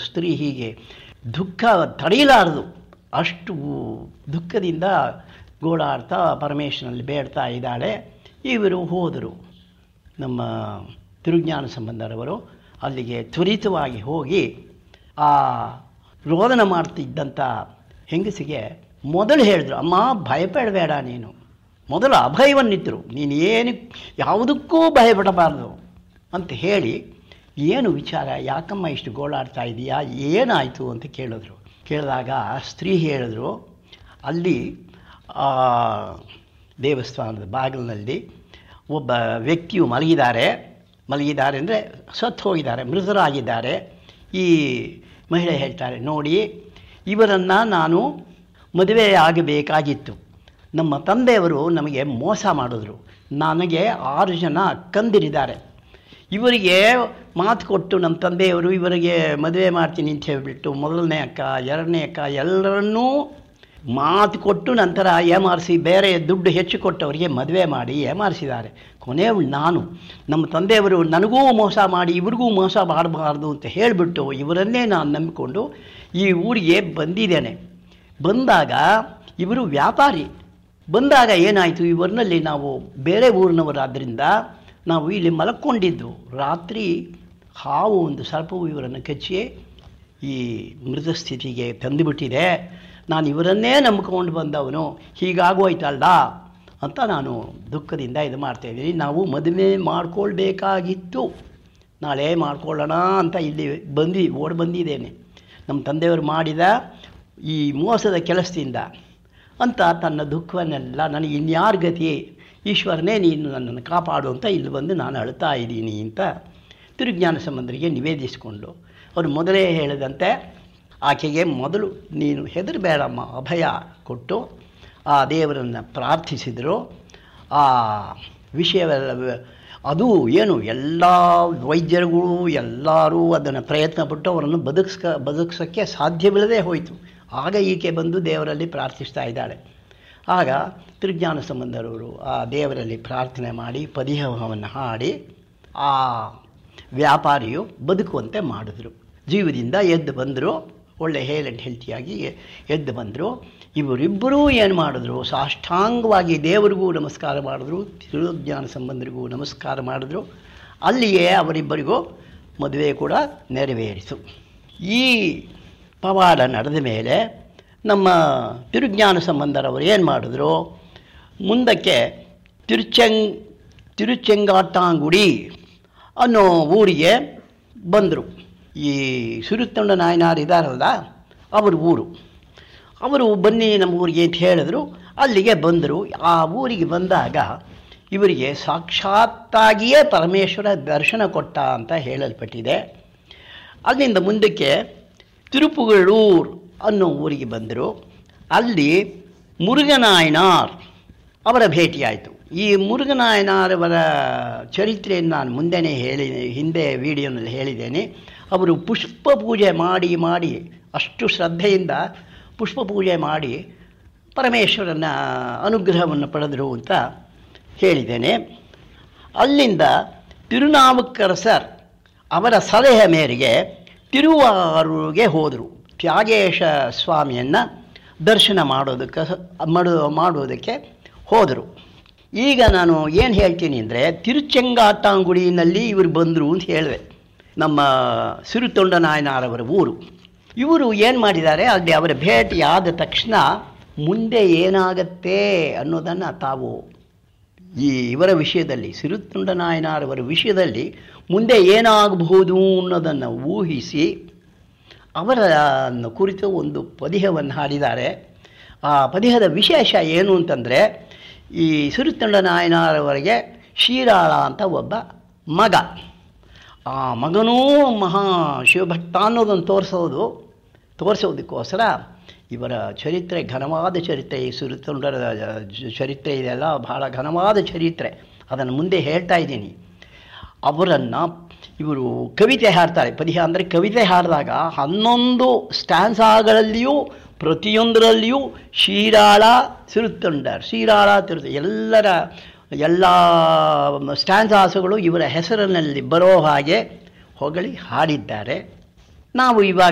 ಸ್ತ್ರೀ ಹೀಗೆ ದುಃಖ ತಡೆಯಲಾರದು ಅಷ್ಟು ದುಃಖದಿಂದ ಗೋಳಾಡ್ತಾ ಪರಮೇಶ್ವರಲ್ಲಿ ಬೇಡ್ತಾ ಇದ್ದಾಳೆ ಇವರು ಹೋದರು ನಮ್ಮ ತಿರುಜ್ಞಾನ ಸಂಬಂಧರವರು ಅಲ್ಲಿಗೆ ತ್ವರಿತವಾಗಿ ಹೋಗಿ ಆ ರೋದನ ಮಾಡ್ತಿದ್ದಂಥ ಹೆಂಗಸಿಗೆ ಮೊದಲು ಹೇಳಿದ್ರು ಅಮ್ಮ ಭಯಪಡಬೇಡ ನೀನು ಮೊದಲು ಅಭಯವನ್ನಿತ್ತರು ನೀನು ಏನು ಯಾವುದಕ್ಕೂ ಭಯಪಡಬಾರ್ದು ಅಂತ ಹೇಳಿ ಏನು ವಿಚಾರ ಯಾಕಮ್ಮ ಇಷ್ಟು ಗೋಳಾಡ್ತಾ ಇದೆಯಾ ಏನಾಯಿತು ಅಂತ ಕೇಳಿದ್ರು ಕೇಳಿದಾಗ ಸ್ತ್ರೀ ಹೇಳಿದ್ರು ಅಲ್ಲಿ ಆ ದೇವಸ್ಥಾನದ ಬಾಗಿಲಿನಲ್ಲಿ ಒಬ್ಬ ವ್ಯಕ್ತಿಯು ಮಲಗಿದ್ದಾರೆ ಮಲಗಿದ್ದಾರೆ ಅಂದರೆ ಸತ್ತು ಹೋಗಿದ್ದಾರೆ ಮೃತರಾಗಿದ್ದಾರೆ ಈ ಮಹಿಳೆ ಹೇಳ್ತಾರೆ ನೋಡಿ ಇವರನ್ನು ನಾನು ಮದುವೆ ಆಗಬೇಕಾಗಿತ್ತು ನಮ್ಮ ತಂದೆಯವರು ನಮಗೆ ಮೋಸ ಮಾಡಿದ್ರು ನನಗೆ ಆರು ಜನ ಅಕ್ಕಂದಿರಿದ್ದಾರೆ ಇವರಿಗೆ ಮಾತು ಕೊಟ್ಟು ನಮ್ಮ ತಂದೆಯವರು ಇವರಿಗೆ ಮದುವೆ ಮಾಡ್ತೀನಿ ಅಂತ ಹೇಳಿಬಿಟ್ಟು ಮೊದಲನೇ ಅಕ್ಕ ಎರಡನೇ ಅಕ್ಕ ಎಲ್ಲರನ್ನೂ ಮಾತು ಕೊಟ್ಟು ನಂತರ ಏಮಾರಿಸಿ ಬೇರೆ ದುಡ್ಡು ಹೆಚ್ಚು ಕೊಟ್ಟವರಿಗೆ ಮದುವೆ ಮಾಡಿ ಏಮಾರಿಸಿದ್ದಾರೆ ಕೊನೆಯವಳು ನಾನು ನಮ್ಮ ತಂದೆಯವರು ನನಗೂ ಮೋಸ ಮಾಡಿ ಇವ್ರಿಗೂ ಮೋಸ ಮಾಡಬಾರ್ದು ಅಂತ ಹೇಳಿಬಿಟ್ಟು ಇವರನ್ನೇ ನಾನು ನಂಬಿಕೊಂಡು ಈ ಊರಿಗೆ ಬಂದಿದ್ದೇನೆ ಬಂದಾಗ ಇವರು ವ್ಯಾಪಾರಿ ಬಂದಾಗ ಏನಾಯಿತು ಇವರಿನಲ್ಲಿ ನಾವು ಬೇರೆ ಊರಿನವರಾದ್ದರಿಂದ ನಾವು ಇಲ್ಲಿ ಮಲಕ್ಕೊಂಡಿದ್ದು ರಾತ್ರಿ ಹಾವು ಒಂದು ಸರ್ಪವು ಇವರನ್ನು ಕಚ್ಚಿ ಈ ಮೃತ ಸ್ಥಿತಿಗೆ ತಂದುಬಿಟ್ಟಿದೆ ನಾನು ಇವರನ್ನೇ ನಂಬ್ಕೊಂಡು ಬಂದವನು ಹೀಗಾಗೋಯ್ತಲ್ಲ ಅಂತ ನಾನು ದುಃಖದಿಂದ ಇದು ಮಾಡ್ತಾಯಿದ್ದೀನಿ ನಾವು ಮದುವೆ ಮಾಡ್ಕೊಳ್ಬೇಕಾಗಿತ್ತು ನಾಳೆ ಮಾಡ್ಕೊಳ್ಳೋಣ ಅಂತ ಇಲ್ಲಿ ಬಂದು ಓಡಿ ಬಂದಿದ್ದೇನೆ ನಮ್ಮ ತಂದೆಯವರು ಮಾಡಿದ ಈ ಮೋಸದ ಕೆಲಸದಿಂದ ಅಂತ ತನ್ನ ದುಃಖವನ್ನೆಲ್ಲ ನನಗೆ ಇನ್ಯಾರ ಗತಿ ಈಶ್ವರನೇ ನೀನು ನನ್ನನ್ನು ಕಾಪಾಡು ಅಂತ ಇಲ್ಲಿ ಬಂದು ನಾನು ಅಳ್ತಾ ಇದ್ದೀನಿ ಅಂತ ತಿರುಜ್ಞಾನ ಸಂಬಂಧರಿಗೆ ನಿವೇದಿಸಿಕೊಂಡು ಅವರು ಮೊದಲೇ ಹೇಳಿದಂತೆ ಆಕೆಗೆ ಮೊದಲು ನೀನು ಹೆದರಬೇಡಮ್ಮ ಅಭಯ ಕೊಟ್ಟು ಆ ದೇವರನ್ನು ಪ್ರಾರ್ಥಿಸಿದರು ಆ ವಿಷಯವೆಲ್ಲ ಅದು ಏನು ಎಲ್ಲ ವೈದ್ಯರುಗಳು ಎಲ್ಲರೂ ಅದನ್ನು ಪ್ರಯತ್ನಪಟ್ಟು ಅವರನ್ನು ಬದುಕಿಸ್ಕ ಬದುಕಿಸೋಕ್ಕೆ ಸಾಧ್ಯವಿಲ್ಲದೆ ಹೋಯಿತು ಆಗ ಈಕೆ ಬಂದು ದೇವರಲ್ಲಿ ಪ್ರಾರ್ಥಿಸ್ತಾ ಇದ್ದಾಳೆ ಆಗ ತಿರುಜ್ಞಾನ ಸಂಬಂಧರವರು ಆ ದೇವರಲ್ಲಿ ಪ್ರಾರ್ಥನೆ ಮಾಡಿ ಪದಿಹವನ್ನು ಹಾಡಿ ಆ ವ್ಯಾಪಾರಿಯು ಬದುಕುವಂತೆ ಮಾಡಿದ್ರು ಜೀವದಿಂದ ಎದ್ದು ಬಂದರು ಒಳ್ಳೆ ಹೇಲ್ ಆ್ಯಂಡ್ ಹೆಲ್ತಿಯಾಗಿ ಎದ್ದು ಬಂದರು ಇವರಿಬ್ಬರೂ ಏನು ಮಾಡಿದ್ರು ಸಾಷ್ಟಾಂಗವಾಗಿ ದೇವರಿಗೂ ನಮಸ್ಕಾರ ಮಾಡಿದ್ರು ತಿರುಜ್ಞಾನ ಸಂಬಂಧರಿಗೂ ನಮಸ್ಕಾರ ಮಾಡಿದ್ರು ಅಲ್ಲಿಯೇ ಅವರಿಬ್ಬರಿಗೂ ಮದುವೆ ಕೂಡ ನೆರವೇರಿತು ಈ ಪವಾಡ ನಡೆದ ಮೇಲೆ ನಮ್ಮ ತಿರುಜ್ಞಾನ ಸಂಬಂಧರವರು ಏನು ಮಾಡಿದ್ರು ಮುಂದಕ್ಕೆ ತಿರುಚಂಗ್ ತಿರುಚೆಂಗಾಟಾಂಗುಡಿ ಅನ್ನೋ ಊರಿಗೆ ಬಂದರು ಈ ಸುರುತ್ತೊಂಡ ನಾಯನಾರು ಇದ್ದಾರಲ್ಲ ಅವ್ರ ಊರು ಅವರು ಬನ್ನಿ ನಮ್ಮ ಊರಿಗೆ ಅಂತ ಹೇಳಿದ್ರು ಅಲ್ಲಿಗೆ ಬಂದರು ಆ ಊರಿಗೆ ಬಂದಾಗ ಇವರಿಗೆ ಸಾಕ್ಷಾತ್ತಾಗಿಯೇ ಪರಮೇಶ್ವರ ದರ್ಶನ ಕೊಟ್ಟ ಅಂತ ಹೇಳಲ್ಪಟ್ಟಿದೆ ಅಲ್ಲಿಂದ ಮುಂದಕ್ಕೆ ತಿರುಪುಗಳೂರು ಅನ್ನೋ ಊರಿಗೆ ಬಂದರು ಅಲ್ಲಿ ಮುರುಗನಾಯನಾರ್ ಅವರ ಭೇಟಿಯಾಯಿತು ಈ ಮುರುಗನಾಯನಾರವರ ಚರಿತ್ರೆಯನ್ನು ನಾನು ಮುಂದೆನೇ ಹೇಳಿ ಹಿಂದೆ ವಿಡಿಯೋನಲ್ಲಿ ಹೇಳಿದ್ದೇನೆ ಅವರು ಪುಷ್ಪ ಪೂಜೆ ಮಾಡಿ ಮಾಡಿ ಅಷ್ಟು ಶ್ರದ್ಧೆಯಿಂದ ಪುಷ್ಪ ಪೂಜೆ ಮಾಡಿ ಪರಮೇಶ್ವರನ ಅನುಗ್ರಹವನ್ನು ಪಡೆದರು ಅಂತ ಹೇಳಿದ್ದೇನೆ ಅಲ್ಲಿಂದ ತಿರುನಾವುಕ್ಕರಸರ್ ಅವರ ಸಲಹೆ ಮೇರೆಗೆ ತಿರುವಾರೂರಿಗೆ ಹೋದರು ತ್ಯಾಗೇಶ ಸ್ವಾಮಿಯನ್ನು ದರ್ಶನ ಮಾಡೋದಕ್ಕೆ ಮಾಡು ಮಾಡೋದಕ್ಕೆ ಹೋದರು ಈಗ ನಾನು ಏನು ಹೇಳ್ತೀನಿ ಅಂದರೆ ತಿರುಚೆಂಗಾಟಾಂಗುಡಿನಲ್ಲಿ ಇವರು ಬಂದರು ಅಂತ ಹೇಳಿದೆ ನಮ್ಮ ಸಿರುತೊಂಡ ನಾಯನಾರವರ ಊರು ಇವರು ಏನು ಮಾಡಿದ್ದಾರೆ ಅಲ್ಲಿ ಅವರ ಭೇಟಿ ಆದ ತಕ್ಷಣ ಮುಂದೆ ಏನಾಗತ್ತೆ ಅನ್ನೋದನ್ನು ತಾವು ಈ ಇವರ ವಿಷಯದಲ್ಲಿ ಸಿರುತುಂಡ ನಾಯನಾರವರ ವಿಷಯದಲ್ಲಿ ಮುಂದೆ ಏನಾಗಬಹುದು ಅನ್ನೋದನ್ನು ಊಹಿಸಿ ಅವರ ಕುರಿತು ಒಂದು ಪದಿಹವನ್ನು ಹಾಡಿದ್ದಾರೆ ಆ ಪದಿಹದ ವಿಶೇಷ ಏನು ಅಂತಂದರೆ ಈ ಸಿರುತಂಡ ನಾಯನಾರವರಿಗೆ ಶೀರಾಳ ಅಂತ ಒಬ್ಬ ಮಗ ಆ ಮಗನೂ ಮಹಾ ಶಿವಭಕ್ತ ಅನ್ನೋದನ್ನು ತೋರಿಸೋದು ತೋರಿಸೋದಕ್ಕೋಸ್ಕರ ಇವರ ಚರಿತ್ರೆ ಘನವಾದ ಚರಿತ್ರೆ ಈ ಸುರುತುಂಡರ ಚರಿತ್ರೆ ಇದೆಲ್ಲ ಬಹಳ ಘನವಾದ ಚರಿತ್ರೆ ಅದನ್ನು ಮುಂದೆ ಹೇಳ್ತಾ ಇದ್ದೀನಿ ಅವರನ್ನು ಇವರು ಕವಿತೆ ಹಾಡ್ತಾರೆ ಪದಿಹ ಅಂದರೆ ಕವಿತೆ ಹಾಡಿದಾಗ ಹನ್ನೊಂದು ಸ್ಟ್ಯಾನ್ಸಾಗಳಲ್ಲಿಯೂ ಪ್ರತಿಯೊಂದರಲ್ಲಿಯೂ ಶೀರಾಳ ಸಿರುತ್ತಂಡರ್ ಶೀರಾಳ ತಿರುತ ಎಲ್ಲರ ಎಲ್ಲ ಸ್ಟ್ಯಾನ್ಸಾಸುಗಳು ಇವರ ಹೆಸರಿನಲ್ಲಿ ಬರೋ ಹಾಗೆ ಹೊಗಳಿ ಹಾಡಿದ್ದಾರೆ ನಾವು ಇವಾಗ